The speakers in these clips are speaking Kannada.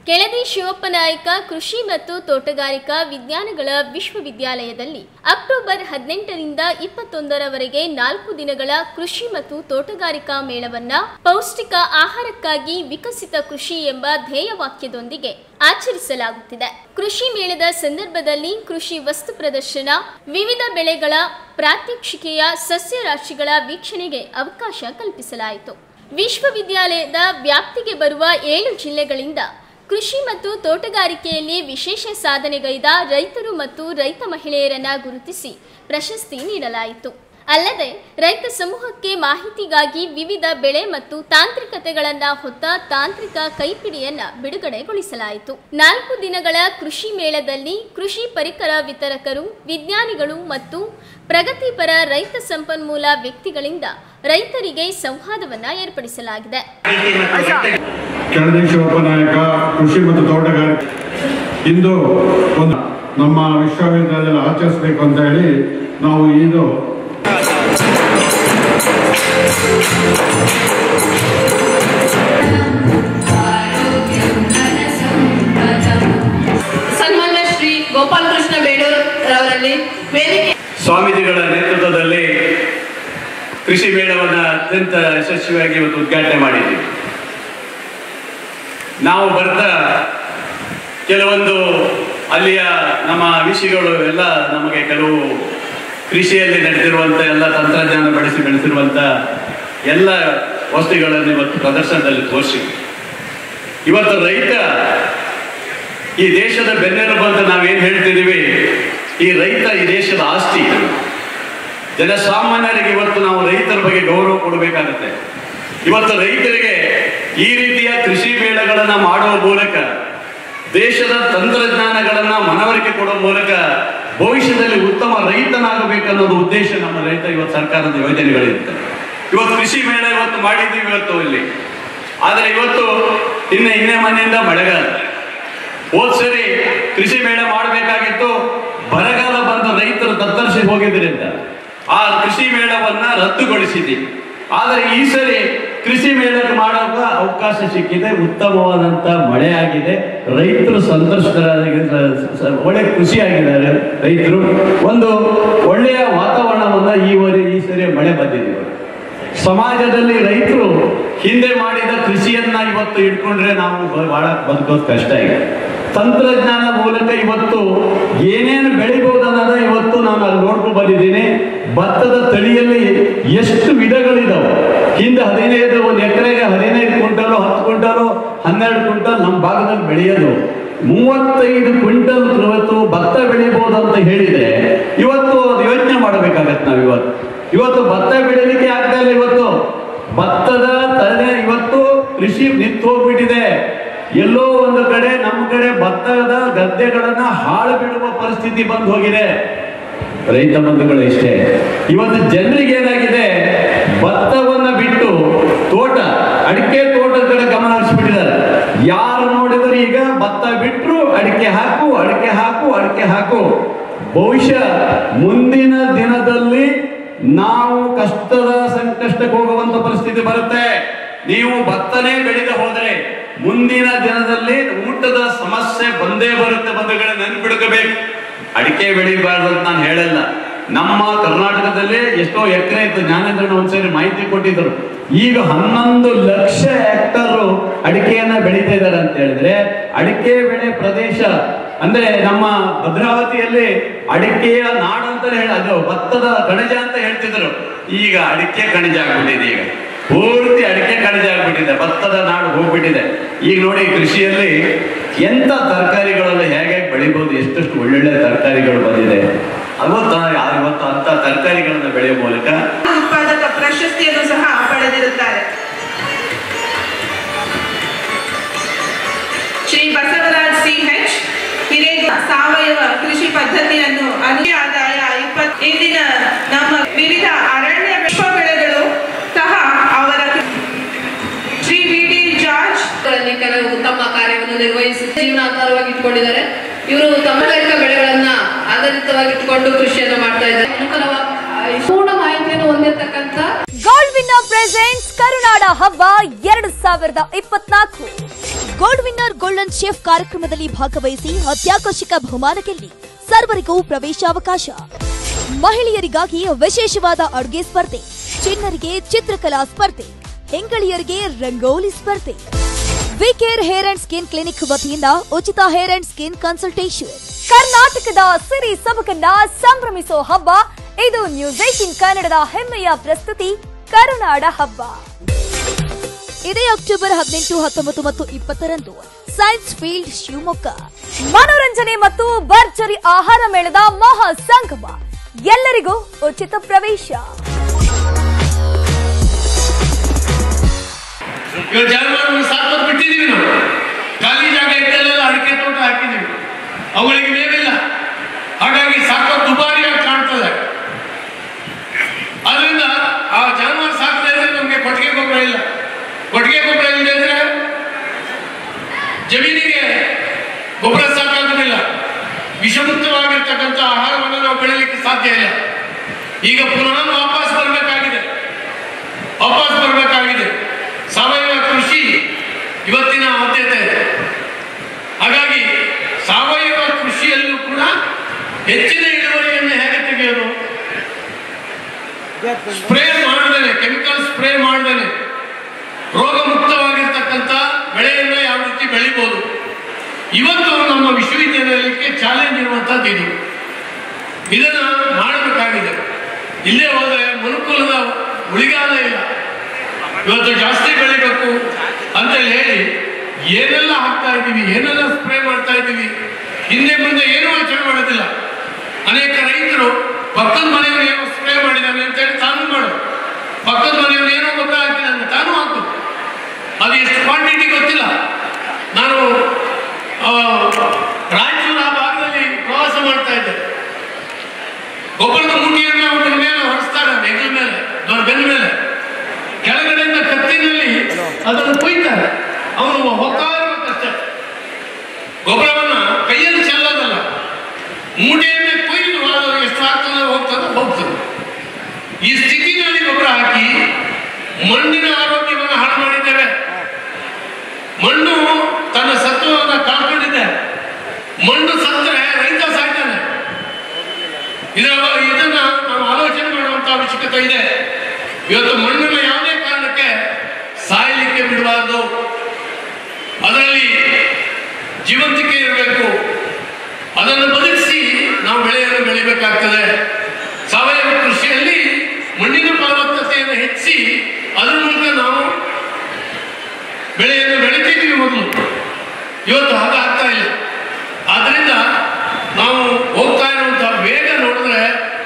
ಕೆಳದಿ ಶಿವಪ್ಪ ನಾಯಕ ಕೃಷಿ ಮತ್ತು ತೋಟಗಾರಿಕಾ ವಿಜ್ಞಾನಗಳ ವಿಶ್ವವಿದ್ಯಾಲಯದಲ್ಲಿ ಅಕ್ಟೋಬರ್ ಹದಿನೆಂಟರಿಂದ ಇಪ್ಪತ್ತೊಂದರವರೆಗೆ ನಾಲ್ಕು ದಿನಗಳ ಕೃಷಿ ಮತ್ತು ತೋಟಗಾರಿಕಾ ಮೇಳವನ್ನ ಪೌಷ್ಟಿಕ ಆಹಾರಕ್ಕಾಗಿ ವಿಕಸಿತ ಕೃಷಿ ಎಂಬ ಧ್ಯೇಯವಾಕ್ಯದೊಂದಿಗೆ ಆಚರಿಸಲಾಗುತ್ತಿದೆ ಕೃಷಿ ಮೇಳದ ಸಂದರ್ಭದಲ್ಲಿ ಕೃಷಿ ವಸ್ತು ಪ್ರದರ್ಶನ ವಿವಿಧ ಬೆಳೆಗಳ ಪ್ರಾತ್ಯಕ್ಷಿಕೆಯ ಸಸ್ಯ ರಾಶಿಗಳ ವೀಕ್ಷಣೆಗೆ ಅವಕಾಶ ಕಲ್ಪಿಸಲಾಯಿತು ವಿಶ್ವವಿದ್ಯಾಲಯದ ವ್ಯಾಪ್ತಿಗೆ ಬರುವ ಏಳು ಜಿಲ್ಲೆಗಳಿಂದ ಕೃಷಿ ಮತ್ತು ತೋಟಗಾರಿಕೆಯಲ್ಲಿ ವಿಶೇಷ ಸಾಧನೆಗೈದ ರೈತರು ಮತ್ತು ರೈತ ಮಹಿಳೆಯರನ್ನ ಗುರುತಿಸಿ ಪ್ರಶಸ್ತಿ ನೀಡಲಾಯಿತು ಅಲ್ಲದೆ ರೈತ ಸಮೂಹಕ್ಕೆ ಮಾಹಿತಿಗಾಗಿ ವಿವಿಧ ಬೆಳೆ ಮತ್ತು ತಾಂತ್ರಿಕತೆಗಳನ್ನ ಹೊತ್ತ ತಾಂತ್ರಿಕ ಕೈಪಿಡಿಯನ್ನ ಬಿಡುಗಡೆಗೊಳಿಸಲಾಯಿತು ನಾಲ್ಕು ದಿನಗಳ ಕೃಷಿ ಮೇಳದಲ್ಲಿ ಕೃಷಿ ಪರಿಕರ ವಿತರಕರು ವಿಜ್ಞಾನಿಗಳು ಮತ್ತು ಪ್ರಗತಿಪರ ರೈತ ಸಂಪನ್ಮೂಲ ವ್ಯಕ್ತಿಗಳಿಂದ ರೈತರಿಗೆ ಸಂವಾದವನ್ನ ಏರ್ಪಡಿಸಲಾಗಿದೆ ಕೆಳದಿ ಶಿವಪ್ಪ ನಾಯಕ ಕೃಷಿ ಮತ್ತು ತೋಟಗಾರಿಕೆ ಇಂದು ಒಂದು ನಮ್ಮ ವಿಶ್ವವಿದ್ಯಾಲಯದಲ್ಲಿ ಆಚರಿಸಬೇಕು ಅಂತ ಹೇಳಿ ನಾವು ಇದು ಸನ್ಮಾನ್ಯ ಶ್ರೀ ಗೋಪಾಲಕೃಷ್ಣ ಬೇಡೂರ್ ರವರಲ್ಲಿ ವೇದಿಕೆ ಸ್ವಾಮೀಜಿಗಳ ನೇತೃತ್ವದಲ್ಲಿ ಕೃಷಿ ಮೇಳವನ್ನು ಅತ್ಯಂತ ಯಶಸ್ವಿಯಾಗಿ ಇವತ್ತು ಉದ್ಘಾಟನೆ ಮಾಡಿದ್ದೀವಿ ನಾವು ಬರ್ತಾ ಕೆಲವೊಂದು ಅಲ್ಲಿಯ ನಮ್ಮ ವಿಷಯಗಳು ಎಲ್ಲ ನಮಗೆ ಕೆಲವು ಕೃಷಿಯಲ್ಲಿ ನಡೆದಿರುವಂಥ ಎಲ್ಲ ತಂತ್ರಜ್ಞಾನ ಬಳಸಿ ಬೆಳೆಸಿರುವಂಥ ಎಲ್ಲ ವಸ್ತುಗಳನ್ನು ಇವತ್ತು ಪ್ರದರ್ಶನದಲ್ಲಿ ತೋರಿಸಿ ಇವತ್ತು ರೈತ ಈ ದೇಶದ ಬೆನ್ನೆಲುಬು ಅಂತ ನಾವೇನು ಹೇಳ್ತಿದ್ದೀವಿ ಈ ರೈತ ಈ ದೇಶದ ಆಸ್ತಿ ಜನಸಾಮಾನ್ಯರಿಗೆ ಇವತ್ತು ನಾವು ರೈತರ ಬಗ್ಗೆ ಗೌರವ ಕೊಡಬೇಕಾಗುತ್ತೆ ಇವತ್ತು ರೈತರಿಗೆ ಈ ರೀತಿಯ ಕೃಷಿ ಮೇಳಗಳನ್ನು ಮಾಡುವ ಮೂಲಕ ದೇಶದ ತಂತ್ರಜ್ಞಾನಗಳನ್ನು ಮನವರಿಕೆ ಕೊಡುವ ಮೂಲಕ ಭವಿಷ್ಯದಲ್ಲಿ ಉತ್ತಮ ರೈತನಾಗಬೇಕನ್ನೋದು ಉದ್ದೇಶ ನಮ್ಮ ರೈತ ಇವತ್ತು ಸರ್ಕಾರದ ಯೋಜನೆಗಳಿರುತ್ತೆ ಇವತ್ತು ಕೃಷಿ ಮೇಳ ಇವತ್ತು ಮಾಡಿದ್ದೀವಿ ಇವತ್ತು ಇಲ್ಲಿ ಆದರೆ ಇವತ್ತು ಇನ್ನು ಇನ್ನೇ ಮನೆಯಿಂದ ಮಳೆಗಾಲ ಹೋದ್ ಸರಿ ಕೃಷಿ ಮೇಳ ಮಾಡಬೇಕಾಗಿತ್ತು ಬರಗಾಲ ಬಂದ ರೈತರು ತತ್ತರಿಸಿ ಹೋಗಿದ್ರಿಂದ ಆ ಕೃಷಿ ಮೇಳವನ್ನ ರದ್ದುಗೊಳಿಸಿದ್ದೀವಿ ಆದರೆ ಈ ಸರಿ ಕೃಷಿ ಮೇಳಕ್ಕೆ ಮಾಡುವ ಅವಕಾಶ ಸಿಕ್ಕಿದೆ ಉತ್ತಮವಾದಂತ ಮಳೆ ಆಗಿದೆ ರೈತರು ಸಂತೋಷಕರಾಗಿದ್ದಾರೆ ಸ- ಒಳ್ಳೆ ಖುಷಿಯಾಗಿದ್ದಾರೆ ರೈತರು ಒಂದು ಒಳ್ಳೆಯ ವಾತಾವರಣವನ್ನ ಈ ವರೆ ಈ ಸರಿ ಮಳೆ ಬಂದಿದೆ ಸಮಾಜದಲ್ಲಿ ರೈತರು ಹಿಂದೆ ಮಾಡಿದ ಕೃಷಿಯನ್ನ ಇವತ್ತು ಇಟ್ಕೊಂಡ್ರೆ ನಾವು ಬ- ಬಹಳ ಬದುಕೋದು ಕಷ್ಟ ಇದೆ ತಂತ್ರಜ್ಞಾನ ಮೂಲಕ ಇವತ್ತು ಏನೇನು ಬೆಳಿಬಹುದು ಅನ್ನೋದ ಇವತ್ತು ನಾನು ಅಲ್ಲಿ ನೋಡ್ಕೊಂಡು ಬಂದಿದ್ದೀನಿ ಭತ್ತದ ತಳಿಯಲ್ಲಿ ಎಷ್ಟು ವಿಧಗಳಿದಾವೆ ಹಿಂದೆ ಹದಿನೈದು ಒಂದು ಎಕರೆಗೆ ಹದಿನೈದು ಕ್ವಿಂಟಲು ಹತ್ತು ಕ್ವಿಂಟಲು ಹನ್ನೆರಡು ಕ್ವಿಂಟಲ್ ನಮ್ಮ ಭಾಗದಲ್ಲಿ ಬೆಳೆಯೋದು ಮೂವತ್ತೈದು ಕ್ವಿಂಟಲ್ ಇವತ್ತು ಭತ್ತ ಬೆಳಿಬಹುದು ಅಂತ ಹೇಳಿದ್ರೆ ಇವತ್ತು ಅದು ಯೋಚನೆ ಮಾಡಬೇಕಾಗತ್ತೆ ನಾವು ಇವತ್ತು ಇವತ್ತು ಭತ್ತ ಬೆಳಿಲಿಕ್ಕೆ ಆಗ್ತಾ ಇಲ್ಲ ಇವತ್ತು ಭತ್ತದ ತಲೆ ಇವತ್ತು ಕೃಷಿ ನಿಂತು ಹೋಗ್ಬಿಟ್ಟಿದೆ ಎಲ್ಲೋ ಒಂದು ಕಡೆ ನಮ್ಮ ಕಡೆ ಭತ್ತದ ಗದ್ದೆಗಳನ್ನ ಹಾಳು ಬಿಡುವ ಪರಿಸ್ಥಿತಿ ಬಂದು ಹೋಗಿದೆ ರೈತ ಬಂಧುಗಳು ಇಷ್ಟೇ ಇವತ್ತು ಜನರಿಗೆ ಏನಾಗಿದೆ ಭತ್ತವನ್ನ ಬಿಟ್ಟು ತೋಟ ಅಡಿಕೆ ತೋಟದ ಕಡೆ ಗಮನ ಹರಿಸ್ಬಿಟ್ಟಿದ್ದಾರೆ ಯಾರು ನೋಡಿದ್ರು ಈಗ ಭತ್ತ ಬಿಟ್ರು ಅಡಿಕೆ ಹಾಕು ಅಡಿಕೆ ಹಾಕು ಅಡಿಕೆ ಹಾಕು ಬಹುಶಃ ಮುಂದಿನ ದಿನದಲ್ಲಿ ನಾವು ಕಷ್ಟದ ಸಂಕಷ್ಟಕ್ಕೆ ಹೋಗುವಂತ ಪರಿಸ್ಥಿತಿ ಬರುತ್ತೆ ನೀವು ಭತ್ತನೇ ಬೆಳೆದ ಹೋದ್ರೆ ಮುಂದಿನ ದಿನದಲ್ಲಿ ಊಟದ ಸಮಸ್ಯೆ ಬಂದೇ ಬರುತ್ತೆ ಬಂಧುಗಳೇ ನೆನ್ಪಿಡ್ಕೋಬೇಕು ಅಡಿಕೆ ಬೆಳಿಬಾರ್ದು ಅಂತ ನಾನು ಹೇಳಲ್ಲ ನಮ್ಮ ಕರ್ನಾಟಕದಲ್ಲಿ ಎಷ್ಟೋ ಎಕರೆ ಇತ್ತು ಜ್ಞಾನೇಂದ್ರನ ಒಂದ್ಸರಿ ಮಾಹಿತಿ ಕೊಟ್ಟಿದ್ರು ಈಗ ಹನ್ನೊಂದು ಲಕ್ಷ ಹೆಕ್ಟರ್ ಅಡಿಕೆಯನ್ನ ಬೆಳೀತಾ ಇದ್ದಾರೆ ಅಂತ ಹೇಳಿದ್ರೆ ಅಡಿಕೆ ಬೆಳೆ ಪ್ರದೇಶ ಅಂದ್ರೆ ನಮ್ಮ ಭದ್ರಾವತಿಯಲ್ಲಿ ಅಡಿಕೆಯ ನಾಡು ಅಂತ ಹೇಳಿ ಅದು ಭತ್ತದ ಕಣಜ ಅಂತ ಹೇಳ್ತಿದ್ರು ಈಗ ಅಡಿಕೆ ಕಣಜ ಆಗ್ಬಿಟ್ಟಿದೆ ಈಗ ಪೂರ್ತಿ ಅಡಿಕೆ ಕಣಜ ಆಗ್ಬಿಟ್ಟಿದೆ ಭತ್ತದ ನಾಡು ಹೋಗ್ಬಿಟ್ಟಿದೆ ಈಗ ನೋಡಿ ಕೃಷಿಯಲ್ಲಿ ಎಂತ ತರಕಾರಿಗಳೆಲ್ಲ ಹೇಗೆ ಬೆಳಿಬಹುದು ಎಷ್ಟೆಷ್ಟು ಒಳ್ಳೊಳ್ಳೆ ತರಕಾರಿಗಳು ಬಂದಿದೆ ಅವತ್ತು ಇವತ್ತು ಅಂತ ತರಕಾರಿಗಳನ್ನ ಬೆಳೆಯುವ ಮೂಲಕ ಉತ್ಪಾದಕ ಪ್ರಶಸ್ತಿಯನ್ನು ಸಹ ಪಡೆದಿರುತ್ತಾರೆ ಶ್ರೀ ಬಸವರಾಜ್ ಸಿ ಹೆಚ್ ಹಿರೇಗ ಸಾವಯವ ಕೃಷಿ ಪದ್ಧತಿಯನ್ನು ಅನುಯ ಆದಾಯ ಇಪ್ಪತ್ ಇಂದಿನ ನಮ್ಮ ವಿವಿಧ ಅರಣ್ಯ ಪುಷ್ಪ ಬೆಳೆಗಳು ಸಹ ಅವರ ಶ್ರೀ ವಿ ಡಿ ಜಾರ್ಜ್ ಗಳಲ್ಲಿ ಕೆಲವು ಉತ್ತಮ ಕಾರ್ಯವನ್ನು ನಿರ್ವಹಿಸಿ ಜೀವನಾಧಾರವಾಗಿ ಇಟ್ಕೊಂಡಿದ್ದಾರೆ ಇವರು ತೋಟಗಾರಿಕಾ ಬೆಳೆಗಳನ್ನ ಆಧಾರಿತವಾಗಿ ಇಟ್ಕೊಂಡು ಕೃಷಿಯನ್ನು ಮಾಡ್ತಾ ಇದ್ದಾರೆ ಅನುಕೂಲವ- ಪೂರ್ಣ ಮಾಹಿತಿಯನ್ನು ಹೊಂದಿರತಕ್ಕಂತ ಗೋಲ್ಡ್ ವಿನ್ನರ್ ಪ್ರೆಸೆಂಟ್ಸ್ ಕರುನಾಡ ಹಬ್ಬ ಎರಡು ಸಾವಿರದ ಇಪ್ಪತ್ನಾಲ್ಕು ಗೋಲ್ಡ್ ವಿನ್ನರ್ ಗೋಲ್ಡನ್ ಶೆಫ್ ಕಾರ್ಯಕ್ರಮದಲ್ಲಿ ಭಾಗವಹಿಸಿ ಅತ್ಯಾಕರ್ಷಕ ಬಹುಮಾನ ಗೆಲ್ಲಿ ಸರ್ವರಿಗೂ ಪ್ರವೇಶಾವಕಾಶ ಮಹಿಳೆಯರಿಗಾಗಿ ವಿಶೇಷವಾದ ಅಡುಗೆ ಸ್ಪರ್ಧೆ ಚಿನ್ನರಿಗೆ ಚಿತ್ರಕಲಾ ಸ್ಪರ್ಧೆ ಹೆಂಗಳಿಯರಿಗೆ ರಂಗೋಲಿ ಸ್ಪರ್ಧೆ we care hair and skin clinic ವತಿಯಿಂದ ಉಚಿತ ಹೇರ್ ಅಂಡ್ ಸ್ಕಿನ್ ಕನ್ಸಲ್ಟೇಷನ್ ಕರ್ನಾಟಕದ ಸಿರಿ ಸಬಕನ್ನ ಸಂಭ್ರಮಿಸೋ ಹಬ್ಬ ಇದು ನ್ಯೂಸ್ ಏಟಿನ್ ಕನ್ನಡದ ಹೆಮ್ಮೆಯ ಪ್ರಸ್ತುತಿ ಕರುನಾಡ ಹಬ್ಬ ಇದೇ ಅಕ್ಟೋಬರ್ ಹದಿನೆಂಟು ಹತ್ತೊಂಬತ್ತು ಮತ್ತು ಇಪ್ಪತ್ತರಂದು ಸೈನ್ಸ್ ಫೀಲ್ಡ್ ಶಿವಮೊಗ್ಗ ಮನೋರಂಜನೆ ಮತ್ತು ಭರ್ಜರಿ ಆಹಾರ ಮೇಳದ ಮಹಾ ಸಂಗಮ ಎಲ್ಲರಿಗೂ ಉಚಿತ ಪ್ರವೇಶ ಇವಾಗ ಜಾನುವಾರುಗಳು ಸಾಕೋದು ಬಿಟ್ಟಿದ್ದೀವಿ ನಾವು ಖಾಲಿ ಜಾಗ ಇದ್ದಲ್ಲೆಲ್ಲ ಅಡಿಕೆ ತೋಟ ಹಾಕಿದ್ದೀವಿ ಅವುಗಳಿಗೆ ಮೇವಿಲ್ಲ ಹಾಗಾಗಿ ಸಾಕೋದು ದುಬಾರಿಯಾಗಿ ಕಾಣ್ತದೆ ಆದ್ರಿಂದ ಆ ಜಾನುವಾರು ಸಾಕದೇ ಇದ್ರೆ ನಮಗೆ ಕೊಟ್ಟಿಗೆ ಗೊಬ್ಬರ ಇಲ್ಲ ಕೊಟ್ಟಿಗೆ ಗೊಬ್ಬರ ಇಲ್ಲದೆ ಇದ್ರೆ ಜಮೀನಿಗೆ ಗೊಬ್ಬರ ಸಾಕಾಗೋದಿಲ್ಲ ವಿಷಮುಕ್ತವಾಗಿರ್ತಕ್ಕಂಥ ಆಹಾರವನ್ನು ನಾವು ಬೆಳೀಲಿಕ್ಕೆ ಸಾಧ್ಯ ಇಲ್ಲ ಈಗ ಪುನಃ ವಾಪಸ್ ಬರಬೇಕಾಗಿದೆ ವಾಪಸ್ ಬರಬೇಕಾಗಿದೆ ಸಾವಯವ ಕೃಷಿ ಇವತ್ತಿನ ಆದ್ಯತೆ ಹಾಗಾಗಿ ಸಾವಯವ ಕೃಷಿಯಲ್ಲೂ ಕೂಡ ಹೆಚ್ಚಿನ ಇಳುವರಿಯನ್ನು ಹೇಗೆ ತೆಗೆಯೋದು ಸ್ಪ್ರೇ ಮಾಡದೇನೆ ಕೆಮಿಕಲ್ ಸ್ಪ್ರೇ ಮಾಡದೇನೆ ರೋಗ ಮುಕ್ತವಾಗಿರ್ತಕ್ಕಂಥ ಬೆಳೆಯನ್ನು ಯಾವ ರೀತಿ ಬೆಳಿಬೋದು ಇವತ್ತು ನಮ್ಮ ವಿಶ್ವವಿದ್ಯಾಲಯಕ್ಕೆ ಚಾಲೆಂಜ್ ಇರುವಂತದ್ದು ಇದು ಇದನ್ನ ಮಾಡಬೇಕಾಗಿದೆ ಇಲ್ಲೇ ಹೋದ್ರೆ ಮನುಕುಲದ ಉಳಿಗಾಲ ಇಲ್ಲ ಇವತ್ತು ಜಾಸ್ತಿ ಬೆಳಿಬೇಕು ಅಂತೇಳಿ ಹೇಳಿ ಏನೆಲ್ಲ ಹಾಕ್ತಾ ಇದ್ದೀವಿ ಏನೆಲ್ಲ ಸ್ಪ್ರೇ ಮಾಡ್ತಾ ಇದ್ದೀವಿ ಹಿಂದೆ ಮುಂದೆ ಏನೂ ಯೋಚನೆ ಮಾಡೋದಿಲ್ಲ ಅನೇಕ ರೈತರು ಪಕ್ಕದ ಮನೆಯವರು ಏನೋ ಸ್ಪ್ರೇ ಮಾಡಿದ್ದಾನೆ ಅಂತೇಳಿ ತಾನು ಮಾಡು ಪಕ್ಕದ ಮನೆಯವರು ಏನೋ ಗೊಬ್ಬರ ಹಾಕಿದ್ದಾನೆ ತಾನು ಹಾಕು ಅದು ಎಷ್ಟು ಕ್ವಾಂಟಿಟಿ ಗೊತ್ತಿಲ್ಲ ನಾನು ಆ, ರಾಯಚೂರು ಆ ಭಾಗದಲ್ಲಿ ಪ್ರವಾಸ ಮಾಡ್ತಾ ಇದ್ದೆ ಗೊಬ್ಬರದ ಮುಟ್ಟಿಯನ್ನು ಅವನ ಮೇಲೆ ಹೊರಿಸ್ತಾರೆ ಹೆಗಲ ಮೇಲೆ ದೊಡ್ಡ ಬೆನ್ನ ಮೇಲೆ ಕೆಳಗಡೆಯಿಂದ ಕತ್ತಿನಲ್ಲಿ ಅದನ್ನು ಕೊಯ್ತಾರೆ ಅವನು ಹೋಗ್ತಾ ಇರ್ಬೇಕಷ್ಟೇ ಗೊಬ್ಬರವನ್ನ ಕೈಯಲ್ಲಿ ಚೆಲ್ಲೋದಲ್ಲ ಮೂಟೆಯನ್ನೇ ಕೊಯ್ದು ಅದು ಎಷ್ಟು ಆಗ್ತದೆ ಹೋಗ್ತದೆ ಹೋಗ್ತದೆ ಈ ಸ್ಥಿತಿನಲ್ಲಿ ಗೊಬ್ಬರ ಹಾಕಿ ಮಣ್ಣಿನ ಆರೋಗ್ಯವನ್ನು ಹಾಳು ಮಾಡಿದ್ದೇವೆ ಮಣ್ಣು ತನ್ನ ಸತ್ವವನ್ನು ಕಳ್ಕೊಂಡಿದೆ ಮಣ್ಣು ಸತ್ತರೆ ರೈತ ಸಾಯ್ತಾನೆ ಇದರ ಇದನ್ನ ನಾವು ಆಲೋಚನೆ ಮಾಡುವಂತ ಅವಶ್ಯಕತೆ ಇದೆ ಇವತ್ತು ಮಣ್ಣನ್ನು ಯಾವುದೇ ಕಾರಣಕ್ಕೆ ಸಾಯಲಿಕ್ಕೆ ಬಿಡಬಾರ್ದು ಅದರಲ್ಲಿ ಜೀವಂತಿಕೆ ಇರಬೇಕು ಅದನ್ನು ಬದುಕಿಸಿ ನಾವು ಬೆಳೆಯನ್ನು ಬೆಳಿಬೇಕಾಗ್ತದೆ ಸಾವಯವ ಕೃಷಿಯಲ್ಲಿ ಮಣ್ಣಿನ ಫಲವತ್ತತೆಯನ್ನು ಹೆಚ್ಚಿಸಿ ಅದರ ಮೂಲಕ ನಾವು ಬೆಳೆಯನ್ನು ಬೆಳಿತಿದ್ವಿ ಮೊದಲು ಇವತ್ತು ಹಾಗಾಗ್ತಾ ಇಲ್ಲ ಆದ್ರಿಂದ ನಾವು ಹೋಗ್ತಾ ಇರುವಂತಹ ವೇಗ ನೋಡಿದ್ರೆ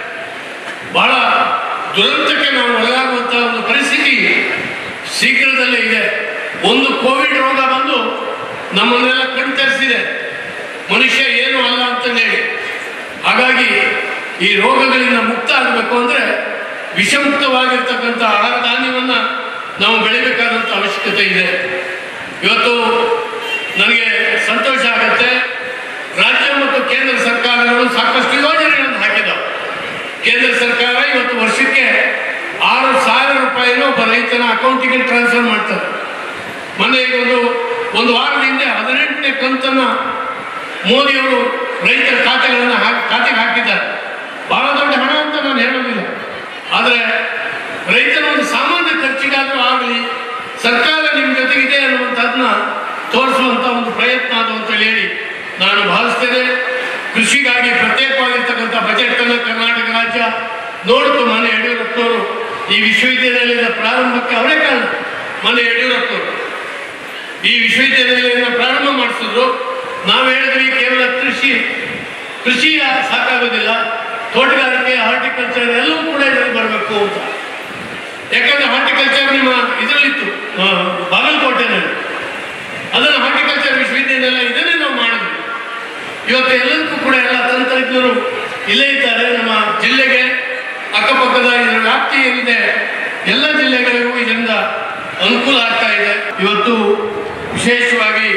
ಬಹಳ ದುರಂತಕ್ಕೆ ನಾವು ಒಳಗಾಗುವಂತಹ ಒಂದು ಪರಿಸ್ಥಿತಿ ಶೀಘ್ರದಲ್ಲೇ ಇದೆ ಒಂದು ಕೋವಿಡ್ ರೋಗ ಬಂದು ನಮ್ಮನ್ನೆಲ್ಲ ಕಣ್ತರಿಸಿದೆ ಮನುಷ್ಯ ಏನು ಅಲ್ಲ ಅಂತ ಹೇಳಿ ಹಾಗಾಗಿ ಈ ರೋಗಗಳಿಂದ ಮುಕ್ತ ಆಗಬೇಕು ಅಂದ್ರೆ ವಿಷಮುಕ್ತವಾಗಿರ್ತಕ್ಕಂಥ ಆಹಾರ ಧಾನ್ಯವನ್ನ ನಾವು ಬೆಳಿಬೇಕಾದಂಥ ಅವಶ್ಯಕತೆ ಇದೆ ಇವತ್ತು ನನಗೆ ಸಂತೋಷ ಆಗತ್ತೆ ರಾಜ್ಯ ಮತ್ತು ಕೇಂದ್ರ ಸರ್ಕಾರಗಳು ಸಾಕಷ್ಟು ಯೋಜನೆಗಳನ್ನು ಹಾಕಿದ್ದಾವೆ ಕೇಂದ್ರ ಸರ್ಕಾರ ಇವತ್ತು ವರ್ಷಕ್ಕೆ ಆರು ಸಾವಿರ ರೂಪಾಯಿನ ಒಬ್ಬ ರೈತನ ಅಕೌಂಟಿಗೆ ಟ್ರಾನ್ಸ್ಫರ್ ಮಾಡ್ತಾರೆ ಮೊನ್ನೆ ಈಗ ಒಂದು ಒಂದು ವಾರದ ಹಿಂದೆ ಹದಿನೆಂಟನೇ ಕಂತನ್ನ ಮೋದಿಯವರು ರೈತರ ಖಾತೆಗಳನ್ನು ಹಾಕಿ ಖಾತೆಗೆ ಹಾಕಿದ್ದಾರೆ ಬಹಳ ದೊಡ್ಡ ಹಣ ಅಂತ ನಾನು ಹೇಳೋದಿಲ್ಲ ಆದರೆ ರೈತರ ಒಂದು ಸಾಮಾನ್ಯ ಖರ್ಚಿಗಾದರೂ ಆಗಲಿ ಸರ್ಕಾರ ನಿಮ್ಮ ಜೊತೆಗಿದೆ ಅನ್ನುವಂಥದ್ದನ್ನ ತೋರಿಸುವಂತ ಒಂದು ಪ್ರಯತ್ನ ಅದು ಅಂತ ಹೇಳಿ ನಾನು ಭಾವಿಸ್ತೇನೆ ಕೃಷಿಗಾಗಿ ಪ್ರತ್ಯೇಕವಾಗಿರ್ತಕ್ಕಂಥ ಬಜೆಟ್ ಅನ್ನು ಕರ್ನಾಟಕ ರಾಜ್ಯ ನೋಡಿತು ಮನೆ ಯಡಿಯೂರಪ್ಪನವರು ಈ ವಿಶ್ವವಿದ್ಯಾನಿಲಯದ ಪ್ರಾರಂಭಕ್ಕೆ ಅವರೇ ಕಾರಣ ಮನೆ ಯಡಿಯೂರಪ್ಪನವರು ಈ ವಿಶ್ವವಿದ್ಯಾನಿಲಯನ ಪ್ರಾರಂಭ ಮಾಡಿಸಿದ್ರು ನಾವು ಹೇಳಿದ್ವಿ ಕೇವಲ ಕೃಷಿ ಕೃಷಿ ಸಾಕಾಗೋದಿಲ್ಲ ತೋಟಗಾರಿಕೆ ಹಾರ್ಟಿಕಲ್ಚರ್ ಎಲ್ಲವೂ ಕೂಡ ಇದರಲ್ಲಿ ಬರಬೇಕು ಅಂತ ಯಾಕಂದ್ರೆ ಹಾರ್ಟಿಕಲ್ಚರ್ ನಿಮ್ಮ ಇದರಲ್ಲಿತ್ತು ಆ, ಬಾಗಲಕೋಟೆನಲ್ಲಿ ಅದನ್ನು ಹಾರ್ಟಿಕಲ್ಚರ್ ವಿಶ್ವವಿದ್ಯಾನಿಲಯ ಇದನ್ನೇ ನಾವು ಮಾಡಿದ್ವಿ ಇವತ್ತು ಎಲ್ಲದಕ್ಕೂ ಕೂಡ ಎಲ್ಲ ತಂತ್ರಜ್ಞರು ಇಲ್ಲೇ ಇದ್ದಾರೆ ನಮ್ಮ ಜಿಲ್ಲೆಗೆ ಅಕ್ಕಪಕ್ಕದ ಇದರ ವ್ಯಾಪ್ತಿ ಏನಿದೆ ಎಲ್ಲ ಜಿಲ್ಲೆಗಳಿಗೂ ಇದರಿಂದ ಅನುಕೂಲ ಆಗ್ತಾ ಇದೆ ಇವತ್ತು ವಿಶೇಷವಾಗಿ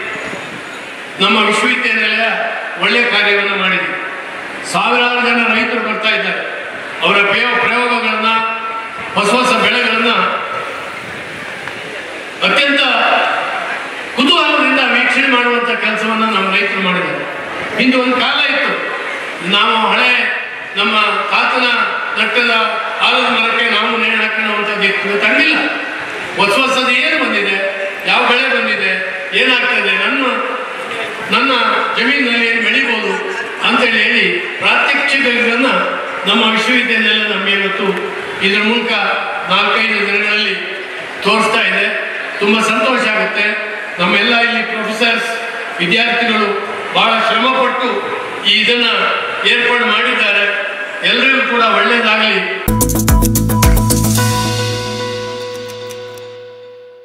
ನಮ್ಮ ವಿಶ್ವವಿದ್ಯಾನಿಲಯ ಒಳ್ಳೆಯ ಕಾರ್ಯವನ್ನು ಮಾಡಿದೆ ಸಾವಿರಾರು ಜನ ರೈತರು ಬರ್ತಾ ಇದ್ದಾರೆ ಅವರ ಪ್ರಯೋಗ ಪ್ರಯೋಗಗಳನ್ನ ಹೊಸ ಹೊಸ ಬೆಳೆಗಳನ್ನ ಅತ್ಯಂತ ಕುತೂಹಲದಿಂದ ವೀಕ್ಷಣೆ ಮಾಡುವಂತ ಕೆಲಸವನ್ನ ನಮ್ಮ ರೈತರು ಮಾಡಿದ್ದಾರೆ ಹಿಂದೆ ಒಂದು ಕಾಲ ಇತ್ತು ನಾವು ಹಳೆ ನಮ್ಮ ತಾತನ ನಟ್ಟದ ಆಲದ ಮರಕ್ಕೆ ನಾವು ನೇಣು ಹಾಕೊಳ್ಳುವಂಥದ್ದು ಇತ್ತು ಇವತ್ತು ಹಂಗಿಲ್ಲ ಹೊಸ ಹೊಸದು ಏನು ಬಂದಿದೆ ಯಾವ ಬೆಳೆ ಬಂದಿದೆ ಏನಾಗ್ತದೆ ನನ್ನ ನನ್ನ ಜಮೀನಿನಲ್ಲಿ ಏನು ಬೆಳಿಬೋದು ಅಂತೇಳಿ ಹೇಳಿ ಪ್ರಾತ್ಯಕ್ಷಿಕಗಳನ್ನ ನಮ್ಮ ವಿಶ್ವವಿದ್ಯಾನಿಲಯ ನಮಗೆ ಇವತ್ತು ಇದ್ರ ಮೂಲಕ ನಾಲ್ಕೈದು ದಿನಗಳಲ್ಲಿ ತೋರಿಸ್ತಾ ಇದೆ ತುಂಬ ಸಂತೋಷ ಆಗುತ್ತೆ ನಮ್ಮೆಲ್ಲ ಇಲ್ಲಿ ಪ್ರೊಫೆಸರ್ಸ್ ವಿದ್ಯಾರ್ಥಿಗಳು ಬಹಳ ಶ್ರಮಪಟ್ಟು ಈ ಇದನ್ನ ಏರ್ಪಾಡು ಮಾಡಿದ್ದಾರೆ ಎಲ್ಲರಿಗೂ ಕೂಡ ಒಳ್ಳೆಯದಾಗಲಿ